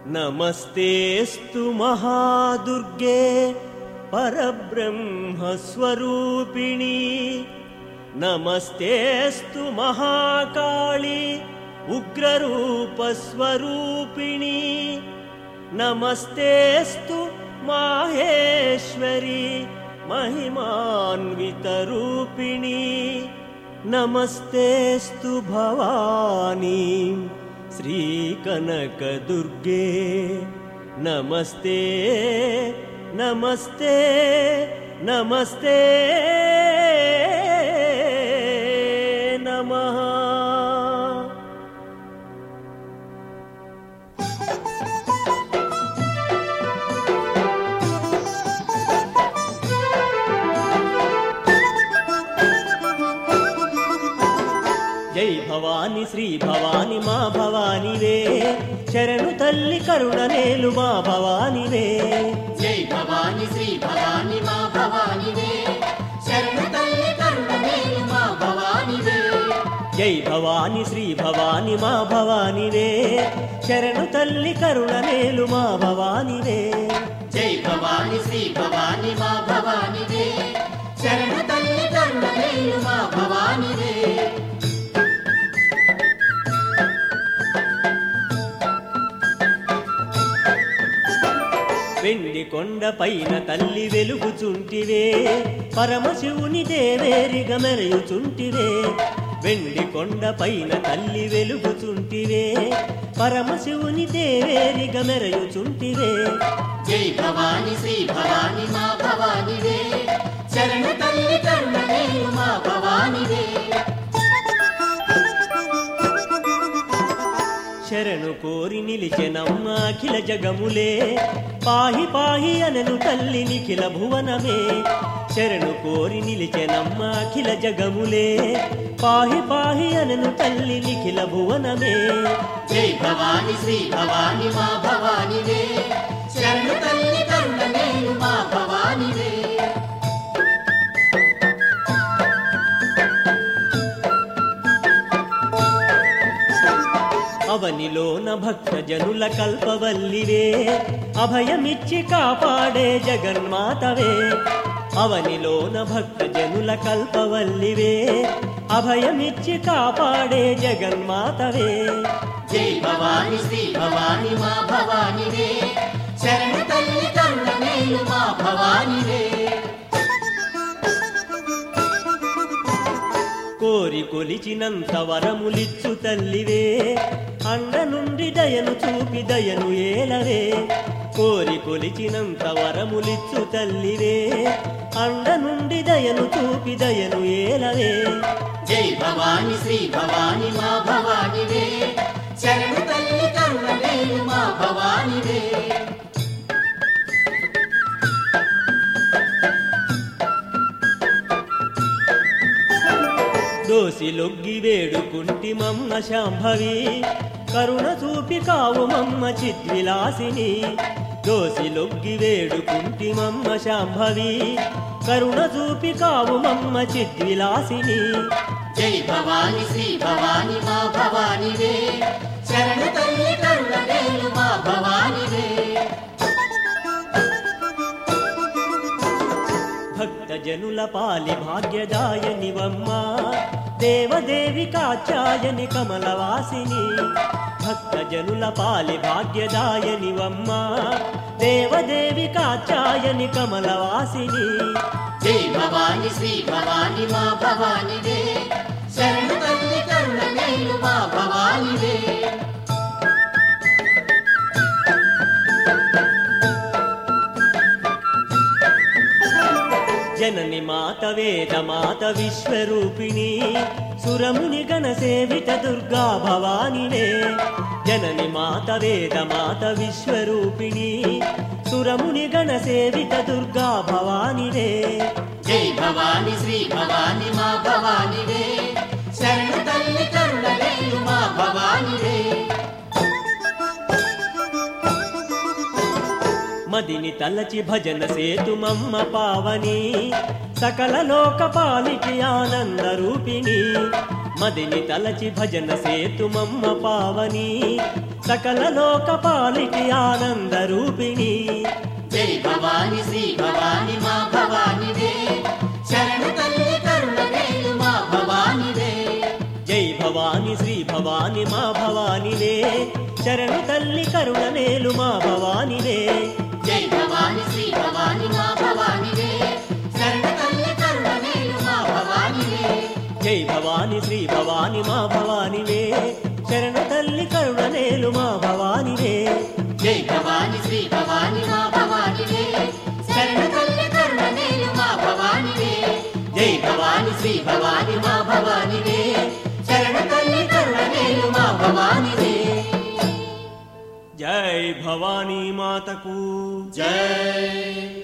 नमस्तेऽस्तु महादुर्गे परब्रह्मस्वरूपिणी नमस्तेऽस्तु महाकाळी उग्ररूपस्वरूपिणी नमस्तेऽस्तु माहेश्वरी महिमान्वितरूपिणी नमस्तेऽस्तु भवानी श्रीकनकदुर्गे नमस्ते नमस्ते नमस्ते नमः జై భవాని శ్రీ భవాని మా భవానివే శరణు తల్లి కరుణ నేలు మా భవానివే జై భవాని శ్రీ భవాని మా భవానివే శరణు తల్లి కరుణ మేలు మా భవానివే జై భవాని శ్రీ భవాని మా భవానివే శరణు తల్లి కరుణ నేలు మా భవానివే జై భవాని శ్రీ భవాని మా భవానివే శరణు తల్లి కరుణ మేలు మా భవానివే వెండి కొండ పైన తల్లి వెలుగుచుంటివే పరమశివుని దేవేరిగ మెరయుచుంటివే వెండి కొండ పైన తల్లి వెలుగుచుంటివే పరమశివుని దేవేరిగ మెరయుచుంటివే జై భవాని శ్రీ భవాని మా భవానివే శరణు తల్లి కరుణ మేలు మా భవానివే శరణు కోరి నిలిచెనమ్మ అఖిల జగములే పాహి పాహి అనను తల్లి నిఖిల భువనమే శరణు కోరి నిలిచెనమ్మ అఖిల జగములే పాహి పాహి అనను తల్లి నిఖిల భువనమే జై భవాని శ్రీ భవాని మా భవానివే శరణు తల్లి కరుణ మేలు మా భవానివే అవనిలోన భక్త జనుల కల్పవల్లివే అభయమిచ్చి కాపాడే జగన్మాతవే అవనిలోన భక్త జనుల కల్పవల్లివే అభయమిచ్చి కాపాడే జగన్మాతవే జై భవాని శ్రీ భవాని మా భవానివే శరణు తల్లి కరుణ మేలు మా భవానివే కోరి కొలిచినంత వరములిచ్చు తల్లివే అండ నుండి దయను చూపి దయను ఏలవే కోరి కొలిచినంత వరములిచ్చు తల్లివే అండ నుండి దయను చూపి దయను ఏలవే జై భవాని శ్రీ భవాని మా భవానివే శరణు తల్లి కరుణ మేలు మా భవానివే దోసి లొగ్గి వేడుకుంటి మమ్మ శాంభవి కరుణ చూపి కావు మమ్మ చిద్విలాసిని దోసి లొగ్గి వేడుకుంటి మమ్మ శాంభవి కరుణ చూపి కావు మమ్మ చిద్విలాసిని జై భవాని శ్రీ భవాని మా భవానివే శరణు తల్లి కరుణ మేలు మా భవానివే భక్త జనుల పాలి భాగ్యదాయనివమ్మ దేవదేవి కాచాయని కమలవాసిని భక్త జనుల పాలి భాగ్యదాయనివమ్మ దేవదేవి కాచాయని కమలవాసిని జై భవాని శ్రీ భవాని మా భవానివే శరణు తల్లి కరుణ మేలు మా భవానివే జనని మాత వేద మాత విశ్వరూపిణి సురముని గణ సేవిత దుర్గా భవానినే జనని మాత వేద మాత విశ్వరూపిణి సురముని గణ సేవిత దుర్గా భవానినే జై భవాని శ్రీ భవాని మా భవానివే శరణు తల్లి కరుణ మేలు మా భవానివే మదిని తలచి భజన సేతుమమ్మ పావని సకల లోకపాలికి ఆనంద రూపిణి మదిని తలచి భజన సేతుమమ్మ పావని సకల లోక పాలిటి ఆనంద రూపిణి జై భవాని శ్రీ భవాని మా భవానివే శరణు తల్లి కరుణ మేలు మా భవానివే జై భవాని శ్రీ భవాని మా భవానివే శరణు తల్లి కరుణ నేలు మా భవానివే జై భవాని శ్రీ భవాని మా భవానివే శరణ తల్లి కరుణ మేలు మా భవానివే జై భవాని శ్రీ భవాని మా భవానివే శరణ తల్లి కరుణ నేలు మా భవానివే జై భవాని శ్రీ భవాని మా భవానివే శరణ తల్లి కరుణ మేలు మా భవానివే జై భవాని శ్రీ భవాని మా భవానివే శరణ తల్లి కరుణ మేలు మా భవానివే జై భవానీ మాతకు జై